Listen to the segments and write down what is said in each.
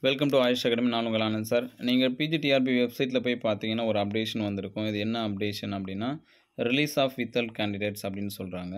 welcome to AYUSH academy நான் உங்கள் Anand sir நீங்கள் பிஜிடிஆர்பி வெப்சைட்டில் போய் பார்த்தீங்கன்னா ஒரு அப்டேஷன் வந்திருக்கும் இது என்ன அப்டேஷன் அப்படின்னா ரிலீஸ் ஆஃப் வித்தல்ட் கேண்டிடேட்ஸ் அப்படின்னு சொல்கிறாங்க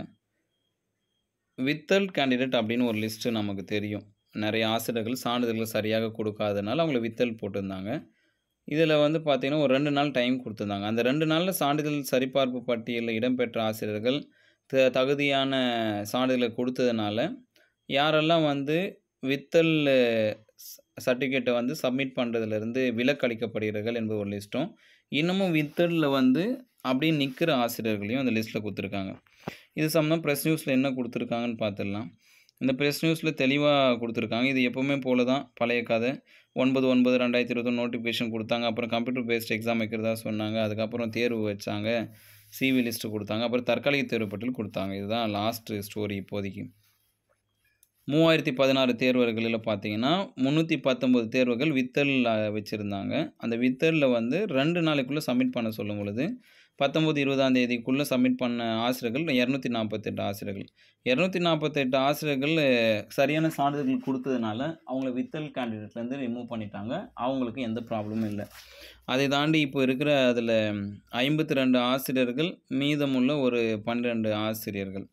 வித்தல்ட் கேண்டிடேட் அப்படின்னு ஒரு லிஸ்ட்டு நமக்கு தெரியும் நிறைய ஆசிரியர்கள் சான்றிதழ்கள் சரியாக கொடுக்காதனால அவங்கள வித்தல் போட்டிருந்தாங்க இதில் வந்து பார்த்திங்கன்னா ஒரு ரெண்டு நாள் டைம் கொடுத்துருந்தாங்க அந்த ரெண்டு நாளில் சான்றிதழ் சரிபார்ப்பு பட்டியலில் இடம்பெற்ற ஆசிரியர்கள் த தகுதியான சான்றிதழை கொடுத்ததுனால யாரெல்லாம் வந்து வித்தல் சர்டிஃபிகேட்டை வந்து சப்மிட் பண்ணுறதுலேருந்து விலக்களிக்கப்படுகிறார்கள் என்பது ஒரு லிஸ்ட்டும் இன்னமும் வித்தலில் வந்து அப்படியே நிற்கிற ஆசிரியர்களையும் அந்த லிஸ்ட்டில் கொடுத்துருக்காங்க இது சம்மந்தம் ப்ரெஸ் நியூஸில் என்ன கொடுத்துருக்காங்கன்னு பார்த்துடலாம் இந்த ப்ரெஸ் நியூஸில் தெளிவாக கொடுத்துருக்காங்க இது எப்போவுமே போல தான் பழைய கதை ஒன்பது ஒன்பது ரெண்டாயிரத்தி இருபத்தொன்று நோட்டிஃபிகேஷன் கொடுத்தாங்க அப்புறம் கம்ப்யூட்டர் பேஸ்ட் எக்ஸாம் வைக்கிறதா சொன்னாங்க அதுக்கப்புறம் தேர்வு வச்சாங்க சிவி லிஸ்ட்டு கொடுத்தாங்க அப்புறம் தற்காலிக தேர்வு பட்டியல் கொடுத்தாங்க இதுதான் லாஸ்ட்டு ஸ்டோரி இப்போதைக்கு மூவாயிரத்தி பதினாறு தேர்வர்களில் பார்த்தீங்கன்னா முந்நூற்றி பத்தொம்பது தேர்வுகள் வித்தல் வச்சுருந்தாங்க அந்த வித்தலில் வந்து ரெண்டு நாளைக்குள்ளே சப்மிட் பண்ண சொல்லும் பொழுது பத்தொம்பது இருபதாம் தேதிக்குள்ளே சப்மிட் பண்ண ஆசிரியர்கள் இரநூத்தி நாற்பத்தெட்டு ஆசிரியர்கள் இரநூத்தி நாற்பத்தெட்டு ஆசிரியர்கள் சரியான சான்றிதழ்கள் கொடுத்ததுனால அவங்கள வித்தல் கேண்டிடேட்லேருந்து ரிமூவ் பண்ணிட்டாங்க அவங்களுக்கு எந்த ப்ராப்ளமும் இல்லை அதை தாண்டி இப்போ இருக்கிற அதில் ஐம்பத்தி ரெண்டு ஆசிரியர்கள் மீதமுள்ள ஒரு பன்னிரெண்டு ஆசிரியர்கள்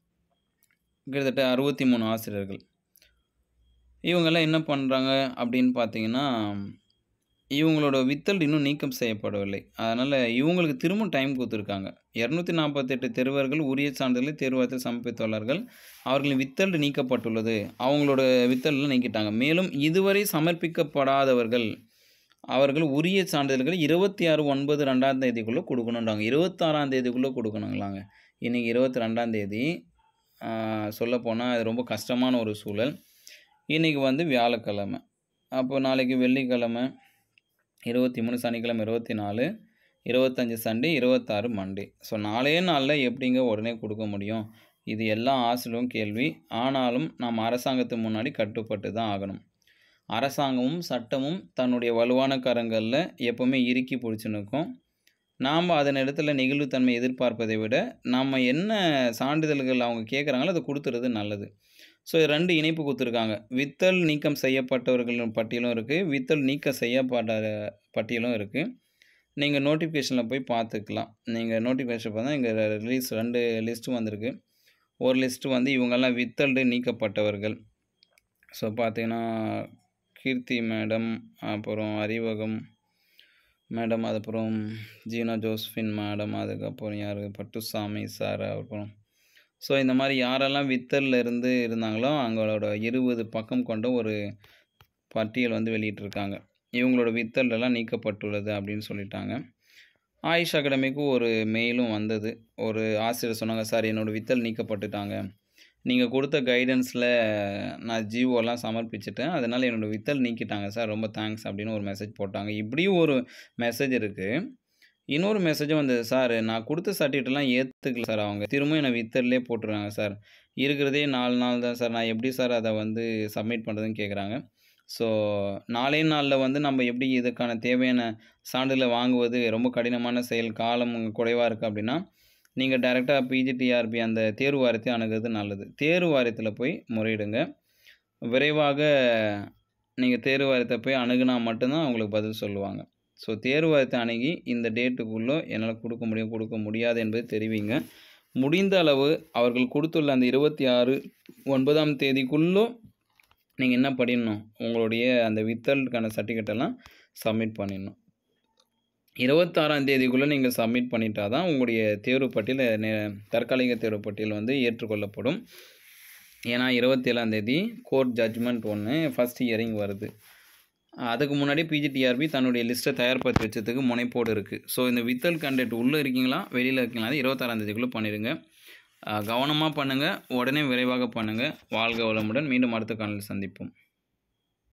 கிட்டத்தட்ட அறுபத்தி மூணு ஆசிரியர்கள் இவங்கெல்லாம் என்ன பண்ணுறாங்க அப்படின்னு பார்த்தீங்கன்னா இவங்களோட வித்தல் இன்னும் நீக்கம் செய்யப்படவில்லை அதனால் இவங்களுக்கு திரும்ப டைம் கொடுத்துருக்காங்க இரநூத்தி நாற்பத்தெட்டு தேர்வர்கள் உரிய சான்றிதழை தேர்வாயத்தில் சமர்ப்பித்துள்ளார்கள் அவர்களின் வித்தல் நீக்கப்பட்டுள்ளது அவங்களோட வித்தலில் நீக்கிட்டாங்க மேலும் இதுவரை சமர்ப்பிக்கப்படாதவர்கள் அவர்கள் உரிய சான்றிதழ்கள் இருபத்தி ஆறு ஒன்பது ரெண்டாம் தேதிக்குள்ளே கொடுக்கணுன்றாங்க இருபத்தாறாம் தேதிக்குள்ளே கொடுக்கணுங்களாங்க இன்றைக்கி இருபத்தி ரெண்டாம் தேதி சொல்லப்போனால் அது ரொம்ப கஷ்டமான ஒரு சூழல் இன்றைக்கி வந்து வியாழக்கிழமை அப்போ நாளைக்கு வெள்ளிக்கிழமை இருபத்தி மூணு சனிக்கிழமை இருபத்தி நாலு இருபத்தஞ்சி சண்டே இருபத்தாறு மண்டே ஸோ நாலே நாளில் எப்படிங்க உடனே கொடுக்க முடியும் இது எல்லா ஆசிரியரும் கேள்வி ஆனாலும் நாம் அரசாங்கத்துக்கு முன்னாடி கட்டுப்பட்டு தான் ஆகணும் அரசாங்கமும் சட்டமும் தன்னுடைய வலுவான கரங்களில் எப்போவுமே இறுக்கி பிடிச்சி நிற்கும் நாம் அதன் இடத்துல நெகிழ்வுத்தன்மை எதிர்பார்ப்பதை விட நம்ம என்ன சான்றிதழ்கள் அவங்க கேட்குறாங்களோ அதை கொடுத்துறது நல்லது ஸோ ரெண்டு இணைப்பு கொடுத்துருக்காங்க வித்தல் நீக்கம் செய்யப்பட்டவர்களின் பட்டியலும் இருக்குது வித்தல் நீக்கம் செய்யப்பட்ட பட்டியலும் இருக்குது நீங்கள் நோட்டிஃபிகேஷனில் போய் பார்த்துக்கலாம் நீங்கள் நோட்டிஃபிகேஷன் பார்த்தா இங்கே ரிலீஸ் ரெண்டு லிஸ்ட்டும் வந்திருக்கு ஒரு லிஸ்ட்டு வந்து இவங்கெல்லாம் வித்தல்டு நீக்கப்பட்டவர்கள் ஸோ பார்த்தீங்கன்னா கீர்த்தி மேடம் அப்புறம் அறிவகம் மேடம் அதுக்கப்புறம் ஜீனா ஜோஸ்ஃபின் மேடம் அதுக்கப்புறம் யார் பட்டுசாமி சார் அப்புறம் ஸோ இந்த மாதிரி யாரெல்லாம் வித்தலில் இருந்து இருந்தாங்களோ அவங்களோட இருபது பக்கம் கொண்ட ஒரு பட்டியல் வந்து வெளியிட்டிருக்காங்க இவங்களோட வித்தலெல்லாம் நீக்கப்பட்டுள்ளது அப்படின்னு சொல்லிட்டாங்க ஆயுஷ் அகாடமிக்கு ஒரு மெயிலும் வந்தது ஒரு ஆசிரியர் சொன்னாங்க சார் என்னோடய வித்தல் நீக்கப்பட்டுட்டாங்க நீங்கள் கொடுத்த கைடன்ஸில் நான் ஜிஓலாம் சமர்ப்பிச்சிட்டேன் அதனால் என்னோடய வித்தல் நீக்கிட்டாங்க சார் ரொம்ப தேங்க்ஸ் அப்படின்னு ஒரு மெசேஜ் போட்டாங்க இப்படியும் ஒரு மெசேஜ் இருக்குது இன்னொரு மெசேஜும் வந்தது சார் நான் கொடுத்த சர்டிஃபிகேட்லாம் ஏற்றுக்கல சார் அவங்க திரும்ப என்னை வித்தல்லே போட்டுருக்காங்க சார் இருக்கிறதே நாலு நாள் தான் சார் நான் எப்படி சார் அதை வந்து சப்மிட் பண்ணுறதுன்னு கேட்குறாங்க ஸோ நாலே நாளில் வந்து நம்ம எப்படி இதுக்கான தேவையான சான்றிதழை வாங்குவது ரொம்ப கடினமான செயல் காலம் குறைவாக இருக்குது அப்படின்னா நீங்கள் டைரெக்டாக பிஜிடிஆர்பி அந்த தேர்வு வாரியத்தை அணுகிறது நல்லது தேர்வு வாரியத்தில் போய் முறையிடுங்க விரைவாக நீங்கள் தேர்வு வாரியத்தை போய் அணுகுனா மட்டும்தான் அவங்களுக்கு பதில் சொல்லுவாங்க ஸோ தேர்வு வாரியத்தை அணுகி இந்த டேட்டுக்குள்ளே என்னால் கொடுக்க முடியும் கொடுக்க முடியாது என்பதை தெரிவிங்க முடிந்த அளவு அவர்கள் கொடுத்துள்ள அந்த இருபத்தி ஆறு ஒன்பதாம் தேதிக்குள்ளே நீங்கள் என்ன பண்ணிடணும் உங்களுடைய அந்த வித்தலுக்கான சர்டிஃபிகேட்டெல்லாம் சப்மிட் பண்ணிடணும் இருபத்தாறாம் தேதிக்குள்ளே நீங்கள் சப்மிட் பண்ணிட்டா தான் உங்களுடைய தேர்வு பட்டியல் தற்காலிக தேர்வு பட்டியல் வந்து ஏற்றுக்கொள்ளப்படும் ஏன்னா இருபத்தேழாம் தேதி கோர்ட் ஜட்ஜ்மெண்ட் ஒன்று ஃபஸ்ட் இயரிங் வருது அதுக்கு முன்னாடி பிஜிடிஆர்பி தன்னுடைய லிஸ்ட்டை தயார்படுத்தி வச்சதுக்கு முனைப்போடு இருக்குது ஸோ இந்த வித்தல் கண்டெக்ட் உள்ளே இருக்கீங்களா வெளியில் இருக்கீங்களா அது இருபத்தாறாம் தேதிக்குள்ளே பண்ணிடுங்க கவனமாக பண்ணுங்கள் உடனே விரைவாக பண்ணுங்கள் வாழ்க வளமுடன் மீண்டும் அடுத்த காலையில் சந்திப்போம்